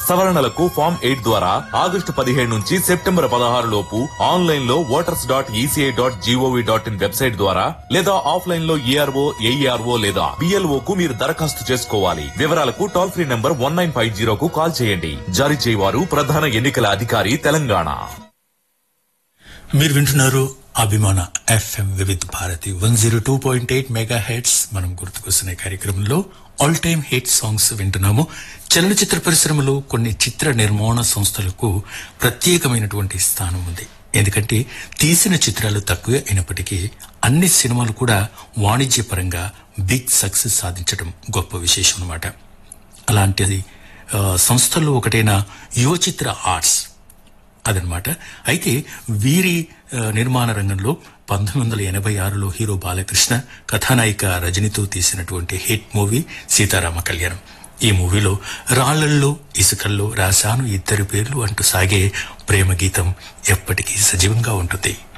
సవరణలకు form eight ద్వారా August పదిహేడు నుంచి సెప్టెంబర్ పదహారు లోపు ఆన్లైన్ లో voters dot ECI dot GOV dot in website ద్వారా లేదా ఆఫ్లైన్ లో ఏఆర్ఓ ఏఈఆర్ఓ లేదా బిఎల్ఓ కు మీరు దరఖాస్తు చేసుకోవాలి వివరాలకు toll free number one nine five జీరోకు కాల్ చేయండి జారీ చేయవారు ప్రధాన ఎన్నికల అధికారి తెలంగాణ మీరు వింటున్నారు అభిమాన FM Vividh Bharati one zero two point eight megahertz మనం గుర్తుకొస్తున్న ఈ కార్యక్రమంలో ఆల్ టైమ్ హిట్ సాంగ్స్ వింటున్నాము చలనచిత్ర పరిశ్రమలో కొన్ని చిత్ర నిర్మాణ సంస్థలకు ప్రత్యేకమైనటువంటి స్థానం ఉంది ఎందుకంటే తీసిన చిత్రాలు తక్కువే అయినప్పటికీ అన్ని సినిమాలు కూడా వాణిజ్యపరంగా బిగ్ సక్సెస్ సాధించడం గొప్ప విశేషం అన్నమాట అలాంటిది ఆ, సంస్థల్లో ఒకటైన యువచిత్ర ఆర్ట్స్ అదనమాట అయితే వీరి ఆ, నిర్మాణ రంగంలో పంతొమ్మిది వందల ఎనభై ఆరులో హీరో బాలకృష్ణ కథానాయిక రజనితో తీసినటువంటి హిట్ మూవీ సీతారామ కళ్యాణం ఈ మూవీలో రాళ్లల్లో ఇసుకల్లో రాశాను ఇద్దరి పేర్లు అంటూ సాగే ప్రేమ గీతం ఎప్పటికీ సజీవంగా ఉంటుంది